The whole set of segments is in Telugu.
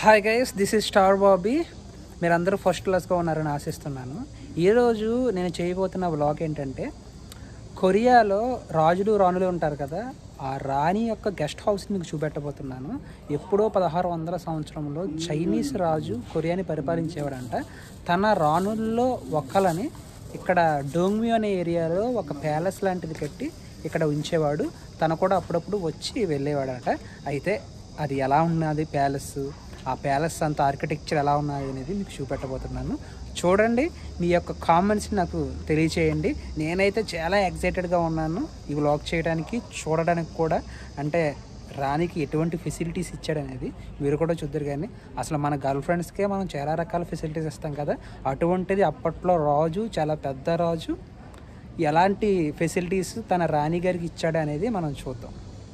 hi guys this is star Bobby మీరందరూ ఫస్ట్ క్లాస్గా ఉన్నారని ఆశిస్తున్నాను ఈరోజు నేను చేయబోతున్న వ్లాగ్ ఏంటంటే కొరియాలో రాజులు రాణులు ఉంటారు కదా ఆ రాణి యొక్క గెస్ట్ హౌస్ని మీకు చూపెట్టబోతున్నాను ఎప్పుడో పదహారు వందల సంవత్సరంలో చైనీస్ రాజు కొరియాని పరిపాలించేవాడంట తన రాణుల్లో ఒక్కలని ఇక్కడ డోంగ్మ్యూ అనే ఏరియాలో ఒక ప్యాలెస్ లాంటిది కట్టి ఇక్కడ ఉంచేవాడు తను కూడా అప్పుడప్పుడు వచ్చి వెళ్ళేవాడట అయితే అది ఎలా ఉన్నది ప్యాలెస్ ఆ ప్యాలెస్ అంత ఆర్కిటెక్చర్ ఎలా ఉన్నది అనేది మీకు చూపెట్టబోతున్నాను చూడండి మీ యొక్క కామెంట్స్ని నాకు తెలియచేయండి నేనైతే చాలా ఎక్సైటెడ్గా ఉన్నాను ఈ వ్లాగ్ చేయడానికి చూడడానికి కూడా అంటే రానికి ఎటువంటి ఫెసిలిటీస్ ఇచ్చాడనేది మీరు కూడా చూద్దరు కానీ అసలు మన గర్ల్ ఫ్రెండ్స్కే మనం చాలా రకాల ఫెసిలిటీస్ ఇస్తాం కదా అటువంటిది అప్పట్లో రాజు చాలా పెద్ద రాజు ఎలాంటి ఫెసిలిటీస్ తన రాణి గారికి ఇచ్చాడు అనేది మనం చూద్దాం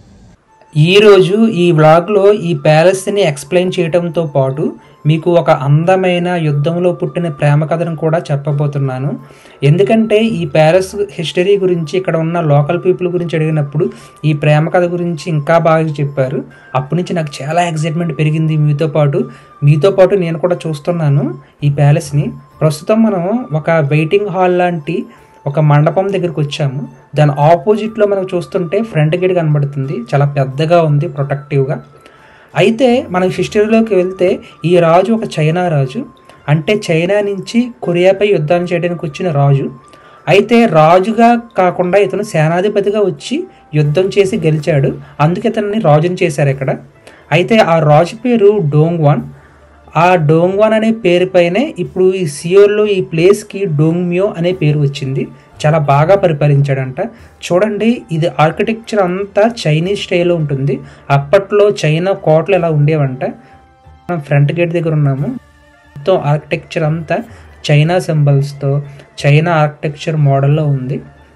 ఈరోజు ఈ వ్లాగ్లో ఈ ప్యాలెస్ని ఎక్స్ప్లెయిన్ చేయడంతో పాటు మీకు ఒక అందమైన యుద్ధంలో పుట్టిన ప్రేమ కథను కూడా చెప్పబోతున్నాను ఎందుకంటే ఈ ప్యాలెస్ హిస్టరీ గురించి ఇక్కడ ఉన్న లోకల్ పీపుల్ గురించి అడిగినప్పుడు ఈ ప్రేమ కథ గురించి ఇంకా బాగా చెప్పారు అప్పటి నుంచి నాకు చాలా ఎక్సైట్మెంట్ పెరిగింది మీతో పాటు మీతో పాటు నేను కూడా చూస్తున్నాను ఈ ప్యాలెస్ని ప్రస్తుతం మనం ఒక వెయిటింగ్ హాల్ లాంటి ఒక మండపం దగ్గరికి వచ్చాము దాని ఆపోజిట్లో మనం చూస్తుంటే ఫ్రంట్ గేట్ కనబడుతుంది చాలా పెద్దగా ఉంది ప్రొటెక్టివ్గా అయితే మనం హిస్టరీలోకి వెళ్తే ఈ రాజు ఒక చైనా రాజు అంటే చైనా నుంచి కొరియాపై యుద్ధాన్ని చేయడానికి వచ్చిన రాజు అయితే రాజుగా కాకుండా ఇతను సేనాధిపతిగా వచ్చి యుద్ధం చేసి గెలిచాడు అందుకే ఇతన్ని రాజుని చేశారు ఇక్కడ అయితే ఆ రాజు పేరు డోంగ్వాన్ ఆ డోంగ్వాన్ అనే పేరుపైనే ఇప్పుడు ఈ సియోల్లో ఈ ప్లేస్కి డోంగ్మ్యో అనే పేరు వచ్చింది చాలా బాగా పరిపాలించాడంట చూడండి ఇది ఆర్కిటెక్చర్ అంతా చైనీస్ స్టైల్లో ఉంటుంది అప్పట్లో చైనా కోటలు ఎలా ఉండేవంట మనం ఫ్రంట్ గేట్ దగ్గర ఉన్నాము మొత్తం ఆర్కిటెక్చర్ అంతా చైనా సింబల్స్తో చైనా ఆర్కిటెక్చర్ మోడల్లో ఉంది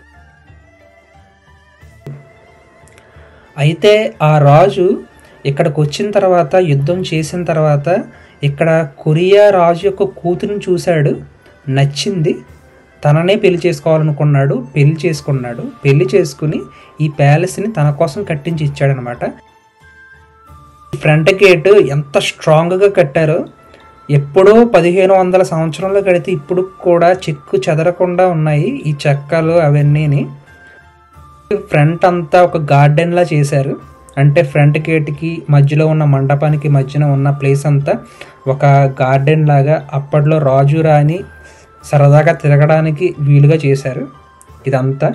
అయితే ఆ రాజు ఇక్కడికి వచ్చిన తర్వాత యుద్ధం చేసిన తర్వాత ఇక్కడ కొరియా రాజు యొక్క కూతురిని చూశాడు నచ్చింది తననే పెళ్లి చేసుకోవాలనుకున్నాడు పెళ్లి చేసుకున్నాడు పెళ్లి చేసుకుని ఈ ప్యాలెస్ని తన కోసం కట్టించి ఇచ్చాడనమాట ఫ్రంట్ గేట్ ఎంత స్ట్రాంగ్గా కట్టారో ఎప్పుడో పదిహేను వందల సంవత్సరంలో కడితే ఇప్పుడు కూడా చెక్కు చెదరకుండా ఉన్నాయి ఈ చెక్కలు అవన్నీని ఫ్రంట్ అంతా ఒక గార్డెన్లా చేశారు అంటే ఫ్రంట్ గేట్కి మధ్యలో ఉన్న మండపానికి మధ్యన ఉన్న ప్లేస్ అంతా ఒక గార్డెన్ లాగా అప్పట్లో రాజు రాణి సరదాగా తిరగడానికి వీలుగా చేశారు ఇదంతా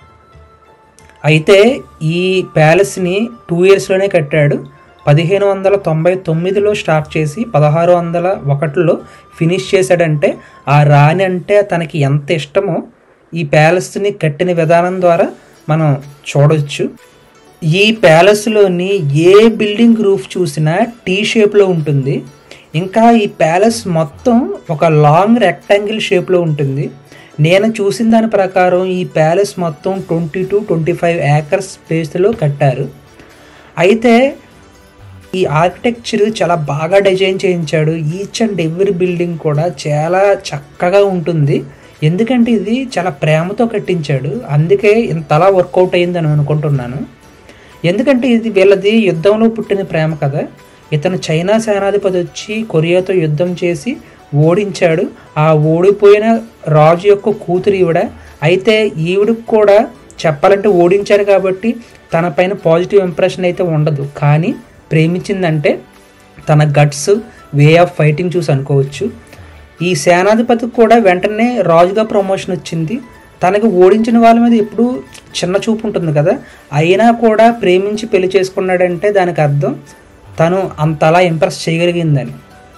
అయితే ఈ ప్యాలెస్ని టూ ఇయర్స్లోనే కట్టాడు పదిహేను వందల తొంభై తొమ్మిదిలో స్టార్ట్ చేసి పదహారు వందల ఒకటిలో ఫినిష్ చేశాడంటే ఆ రాణి అంటే తనకి ఎంత ఇష్టమో ఈ ప్యాలెస్ని కట్టిన విధానం ద్వారా మనం చూడవచ్చు ఈ ప్యాలెస్లోని ఏ బిల్డింగ్ రూఫ్ చూసినా టీ షేప్లో ఉంటుంది ఇంకా ఈ ప్యాలెస్ మొత్తం ఒక లాంగ్ రెక్టాంగిల్ షేప్లో ఉంటుంది నేను చూసిన దాని ప్రకారం ఈ ప్యాలెస్ మొత్తం twenty two twenty five acres స్పేస్లో కట్టారు అయితే ఈ ఆర్కిటెక్చర్ చాలా బాగా డిజైన్ చేయించాడు ఈచ్ అండ్ ఎవ్రీ బిల్డింగ్ కూడా చాలా చక్కగా ఉంటుంది ఎందుకంటే ఇది చాలా ప్రేమతో కట్టించాడు అందుకే ఇంతలా వర్కౌట్ అయిందని అనుకుంటున్నాను ఎందుకంటే ఇది వీళ్ళది యుద్ధంలో పుట్టిన ప్రేమ కదా ఇతను చైనా సేనాధిపతి వచ్చి కొరియాతో యుద్ధం చేసి ఓడించాడు ఆ ఓడిపోయిన రాజు యొక్క కూతురు ఈవిడ అయితే ఈవిడకు కూడా చెప్పాలంటే ఓడించారు కాబట్టి తన పైన పాజిటివ్ ఇంప్రెషన్ అయితే ఉండదు కానీ ప్రేమించిందంటే తన గట్స్ వే ఆఫ్ ఫైటింగ్ చూసి అనుకోవచ్చు ఈ సేనాధిపతికి కూడా వెంటనే రాజుగా ప్రమోషన్ వచ్చింది తనకి ఓడించిన వాళ్ళ మీద ఎప్పుడు చిన్న చూపు ఉంటుంది కదా అయినా కూడా ప్రేమించి పెళ్లి చేసుకున్నాడంటే దానికి అర్థం తను అంతలా ఇంప్రెస్ చేయగలిగిందని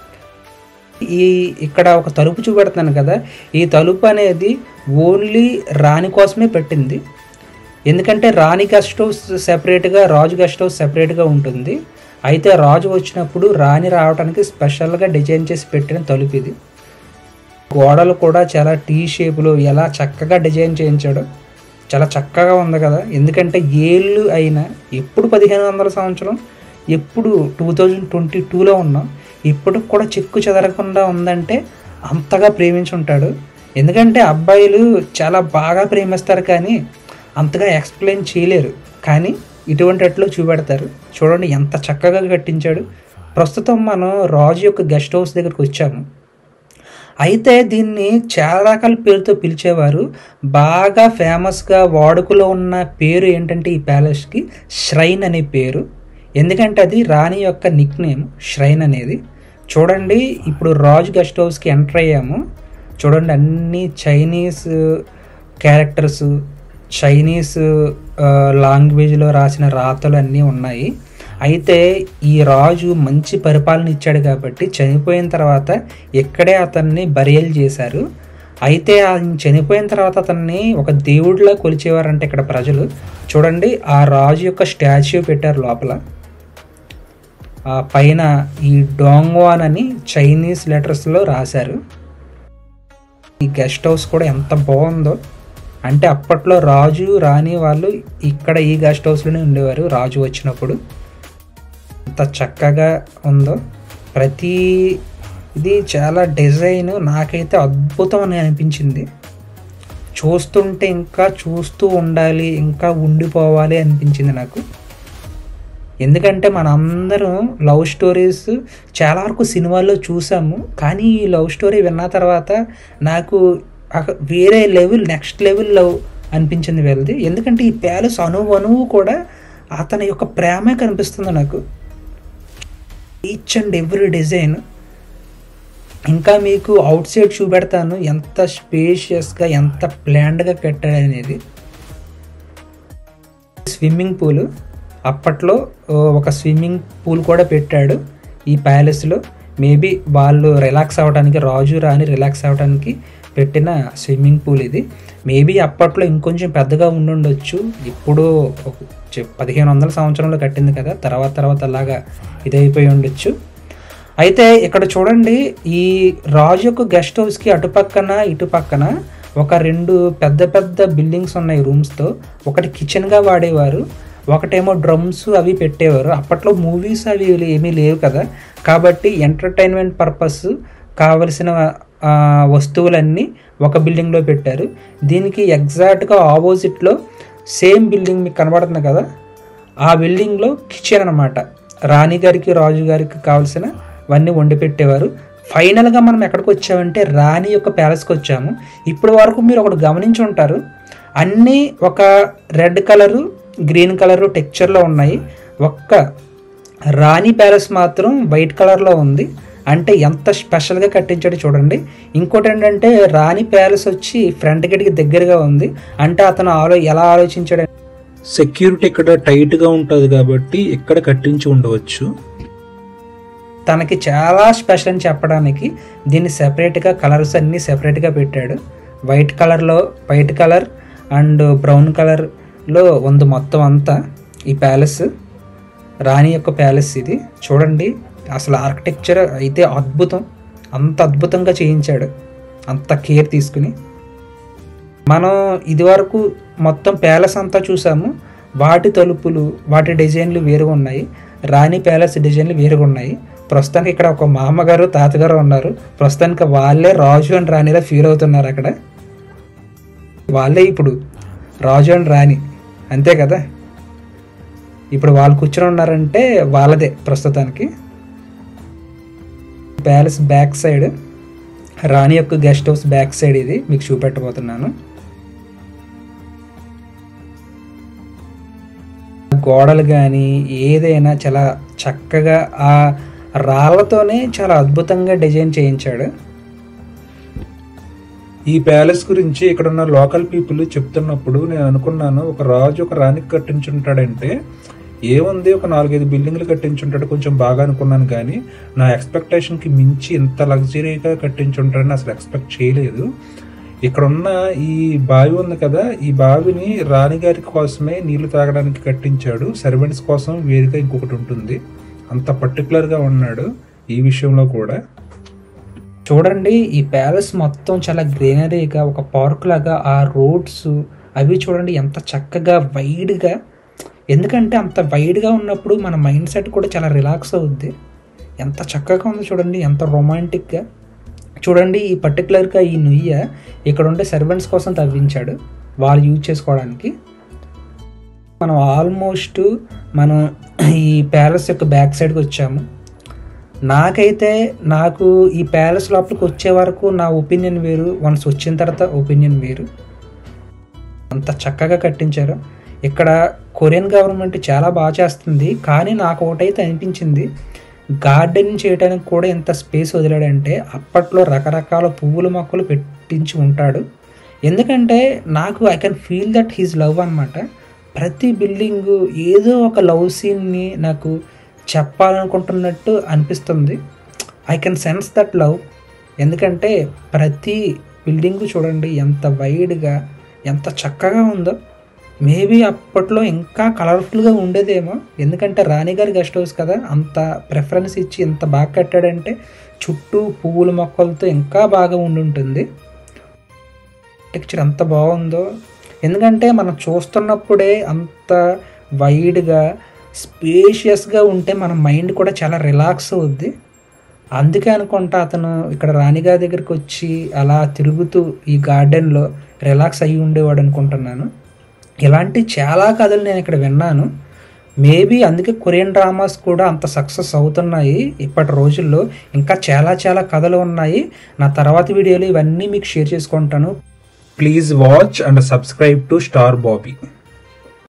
ఈ ఇక్కడ ఒక తలుపు చూపెడుతున్నాను కదా ఈ తలుపు అనేది ఓన్లీ రాణి కోసమే పెట్టింది ఎందుకంటే రాణి గెస్ట్ హౌస్ సెపరేట్గా రాజు గెస్ట్ హౌస్ సెపరేట్గా ఉంటుంది అయితే రాజు వచ్చినప్పుడు రాణి రావడానికి స్పెషల్గా డిజైన్ చేసి పెట్టిన తలుపు ఇది గోడలు కూడా చాలా టీ షేప్లో ఎలా చక్కగా డిజైన్ చేయించాడో చాలా చక్కగా ఉంది కదా ఎందుకంటే ఏళ్ళు అయినా ఎప్పుడు పదిహేను వందల సంవత్సరం ఎప్పుడు టూ థౌజండ్ ట్వంటీ టూలో ఉన్నాం ఇప్పటికి కూడా చెక్కు చెదరకుండా ఉందంటే అంతగా ప్రేమించి ఉంటాడు ఎందుకంటే అబ్బాయిలు చాలా బాగా ప్రేమిస్తారు కానీ అంతగా ఎక్స్ప్లెయిన్ చేయలేరు కానీ ఇటువంటి అట్లో చూపెడతారు చూడండి ఎంత చక్కగా కట్టించాడు ప్రస్తుతం మనం రాజు యొక్క గెస్ట్ హౌస్ దగ్గరికి వచ్చాము అయితే దీన్ని చాలా రకాల పేరుతో పిలిచేవారు బాగా ఫేమస్గా వాడుకలో ఉన్న పేరు ఏంటంటే ఈ ప్యాలెస్కి ష్రైన్ అనే పేరు ఎందుకంటే అది రాణి యొక్క నిక్ నేమ్ ష్రైన్ అనేది చూడండి ఇప్పుడు రాజు గెస్ట్ హౌస్కి ఎంటర్ అయ్యాము చూడండి అన్ని చైనీస్ క్యారెక్టర్స్ చైనీస్ లాంగ్వేజ్లో రాసిన రాతలు అన్నీ ఉన్నాయి అయితే ఈ రాజు మంచి పరిపాలన ఇచ్చాడు కాబట్టి చనిపోయిన తర్వాత ఇక్కడే అతన్ని బరియల్ చేశారు అయితే ఆయన చనిపోయిన తర్వాత అతన్ని ఒక దేవుడిలా కొలిచేవారంటే ఇక్కడ ప్రజలు చూడండి ఆ రాజు యొక్క స్టాచ్యూ పెట్టారు లోపల ఆ పైన ఈ డోంగ్వాన్ అని చైనీస్ లెటర్స్లో రాశారు ఈ గెస్ట్ హౌస్ కూడా ఎంత బాగుందో అంటే అప్పట్లో రాజు రాణి వాళ్ళు ఇక్కడ ఈ గెస్ట్ హౌస్లోనే ఉండేవారు రాజు వచ్చినప్పుడు ఎంత చక్కగా ఉందో ప్రతి ఇది చాలా డిజైన్ నాకైతే అద్భుతం అని అనిపించింది చూస్తుంటే ఇంకా చూస్తూ ఉండాలి ఇంకా ఉండిపోవాలి అనిపించింది నాకు ఎందుకంటే మనందరం లవ్ స్టోరీస్ చాలా వరకు సినిమాల్లో చూసాము కానీ ఈ లవ్ స్టోరీ విన్న తర్వాత నాకు ఒక వేరే లెవెల్ నెక్స్ట్ లెవెల్ లవ్ అనిపించింది వీళ్ళది ఎందుకంటే ఈ ప్యాలెస్ అణువు అణువు కూడా అతని యొక్క ప్రేమే కనిపిస్తుంది నాకు ఈచ్ అండ్ ఎవ్రీ డిజైన్ ఇంకా మీకు అవుట్ సైడ్ చూపెడతాను ఎంత స్పేషియస్గా ఎంత ప్లాన్డ్గా కట్టాడు అనేది స్విమ్మింగ్ పూల్ అప్పట్లో ఓ, ఒక స్విమ్మింగ్ పూల్ కూడా పెట్టాడు ఈ ప్యాలెస్లో మేబీ వాళ్ళు రిలాక్స్ అవ్వడానికి రాజు రాని రిలాక్స్ అవ్వడానికి పెట్టిన స్విమ్మింగ్ పూల్ ఇది మేబీ అప్పట్లో ఇంకొంచెం పెద్దగా ఉండుండొచ్చు ఇప్పుడు ఒక చె- పదిహేను వందల సంవత్సరంలో కట్టింది కదా తర్వాత తర్వాత అలాగా ఇదైపోయి ఉండొచ్చు అయితే ఇక్కడ చూడండి ఈ రాజు యొక్క గెస్ట్ హౌస్కి అటుపక్కన ఇటు పక్కన ఒక రెండు పెద్ద పెద్ద బిల్డింగ్స్ ఉన్నాయి రూమ్స్తో ఒకటి కిచెన్గా వాడేవారు ఒకటేమో డ్రమ్స్ అవి పెట్టేవారు అప్పట్లో మూవీస్ అవి ఏమీ లేవు కదా కాబట్టి ఎంటర్టైన్మెంట్ పర్పస్ కావలసిన ఆ, వస్తువులన్నీ ఒక బిల్డింగ్లో పెట్టారు దీనికి ఎగ్జాక్ట్గా ఆపోజిట్లో సేమ్ బిల్డింగ్ మీకు కనబడుతుంది కదా ఆ బిల్డింగ్లో కిచెన్ అనమాట రాణి గారికి రాజు గారికి కావాల్సినవన్నీ వండి పెట్టేవారు ఫైనల్గా మనం ఎక్కడికి వచ్చామంటే రాణి యొక్క ప్యాలెస్కి వచ్చాము ఇప్పటి వరకు మీరు ఒకటి గమనించి ఉంటారు అన్నీ ఒక రెడ్ కలరు గ్రీన్ కలరు టెక్చర్లో ఉన్నాయి ఒక్క రాణి ప్యాలెస్ మాత్రం వైట్ కలర్లో ఉంది అంటే ఎంత స్పెషల్గా కట్టించాడో చూడండి ఇంకోటి ఏంటంటే రాణి ప్యాలెస్ వచ్చి ఫ్రంట్ గేట్కి దగ్గరగా ఉంది అంటే అతను ఆలో ఎలా ఆలోచించాడు సెక్యూరిటీ ఇక్కడ టైట్ గా ఉంటది కాబట్టి ఇక్కడ కట్టించి ఉండవచ్చు తనకి చాలా స్పెషల్ అని చెప్పడానికి దీన్ని సెపరేట్గా కలర్స్ అన్నీ సెపరేట్గా పెట్టాడు వైట్ కలర్లో వైట్ కలర్ అండ్ బ్రౌన్ కలర్లో ఉంది మొత్తం అంతా ఈ ప్యాలెస్ రాణి యొక్క ప్యాలెస్ ఇది చూడండి అసలు ఆర్కిటెక్చర్ అయితే అద్భుతం అంత అద్భుతంగా చేయించాడు అంత కేర్ తీసుకుని మనం ఇదివరకు మొత్తం ప్యాలెస్ అంతా చూసాము వాటి తలుపులు వాటి డిజైన్లు వేరుగా ఉన్నాయి రాణి ప్యాలెస్ డిజైన్లు వేరుగా ఉన్నాయి ప్రస్తుతానికి ఇక్కడ ఒక మామగారు తాతగారు ఉన్నారు ప్రస్తుతానికి వాళ్ళే రాజు అండ్ రాణిలా ఫీల్ అవుతున్నారు అక్కడ వాళ్ళే ఇప్పుడు రాజు అండ్ రాణి అంతే కదా ఇప్పుడు వాళ్ళు కూర్చొని ఉన్నారంటే వాళ్ళదే ప్రస్తుతానికి ప్యాలెస్ బ్యాక్ సైడ్ రాణి యొక్క గెస్ట్ హౌస్ బ్యాక్ సైడ్ ఇది మీకు చూపెట్టబోతున్నాను గోడలు కానీ ఏదైనా చాలా చక్కగా ఆ రాళ్ళతోనే చాలా అద్భుతంగా డిజైన్ చేయించాడు ఈ ప్యాలెస్ గురించి ఇక్కడ ఉన్న లోకల్ పీపుల్ చెప్తున్నప్పుడు నేను అనుకున్నాను ఒక రాజు ఒక రాణికి కట్టించుంటాడంటే ఏముంది ఒక నాలుగైదు బిల్డింగ్లు కట్టించుంటాడు కొంచెం బాగా అనుకున్నాను కానీ నా ఎక్స్పెక్టేషన్కి మించి ఇంత లగ్జరీగా కట్టించుంటాడని అసలు ఎక్స్పెక్ట్ చేయలేదు ఇక్కడ ఉన్న ఈ బావి ఉంది కదా ఈ బావిని రాణిగారి కోసమే నీళ్లు తాగడానికి కట్టించాడు సర్వెంట్స్ కోసం వేరుగా ఇంకొకటి ఉంటుంది అంత పర్టికులర్గా ఉన్నాడు ఈ విషయంలో కూడా చూడండి ఈ ప్యాలెస్ మొత్తం చాలా గ్రీనరీగా ఒక పార్క్ లాగా ఆ రోడ్స్ అవి చూడండి ఎంత చక్కగా వైడ్గా ఎందుకంటే అంత వైడ్గా ఉన్నప్పుడు మన మైండ్ సెట్ కూడా చాలా రిలాక్స్ అవుద్ది ఎంత చక్కగా ఉందో చూడండి ఎంత రొమాంటిక్గా చూడండి ఈ పర్టికులర్గా ఈ నుయ్య ఇక్కడ ఉండే సర్వెంట్స్ కోసం తవ్వించాడు వాళ్ళు యూజ్ చేసుకోవడానికి మనం ఆల్మోస్ట్ మనం ఈ ప్యాలెస్ యొక్క బ్యాక్ సైడ్కి వచ్చాము నాకైతే నాకు ఈ ప్యాలెస్ లోపలికి వచ్చే వరకు నా ఒపీనియన్ వేరు వన్స్ వచ్చిన తర్వాత ఒపీనియన్ వేరు అంత చక్కగా కట్టించారు ఇక్కడ కొరియన్ గవర్నమెంట్ చాలా బాగా చేస్తుంది కానీ నాకు ఒకటైతే అనిపించింది గార్డెనింగ్ చేయడానికి కూడా ఎంత స్పేస్ వదిలాడంటే అప్పట్లో రకరకాల పువ్వుల మొక్కలు పెట్టించి ఉంటాడు ఎందుకంటే నాకు I can feel that he's love అనమాట ప్రతి బిల్డింగ్ ఏదో ఒక లవ్ సీన్ని నాకు చెప్పాలనుకుంటున్నట్టు అనిపిస్తుంది I can sense that love ఎందుకంటే ప్రతి బిల్డింగ్ చూడండి ఎంత వైడ్గా ఎంత చక్కగా ఉందో మేబీ అప్పట్లో ఇంకా కలర్ఫుల్గా ఉండేదేమో ఎందుకంటే రాణిగారి గెస్ట్ హౌస్ కదా అంత ప్రిఫరెన్స్ ఇచ్చి ఎంత బాగా కట్టాడంటే చుట్టూ పువ్వుల మొక్కలతో ఇంకా బాగా ఉండి ఉంటుంది టెక్చర్ ఎంత బాగుందో ఎందుకంటే మనం చూస్తున్నప్పుడే అంత వైడ్గా స్పేషియస్గా ఉంటే మన మైండ్ కూడా చాలా రిలాక్స్ అవుద్ది అందుకే అనుకుంటా అతను ఇక్కడ రాణిగారి దగ్గరికి వచ్చి అలా తిరుగుతూ ఈ గార్డెన్లో రిలాక్స్ అయ్యి ఉండేవాడు అనుకుంటున్నాను ఇలాంటి చాలా కథలు నేను ఇక్కడ విన్నాను మేబీ అందుకే కొరియన్ డ్రామాస్ కూడా అంత సక్సెస్ అవుతున్నాయి ఇప్పటి రోజుల్లో ఇంకా చాలా చాలా కథలు ఉన్నాయి నా తర్వాత వీడియోలో ఇవన్నీ మీకు షేర్ చేసుకుంటాను please watch and subscribe to star Bobby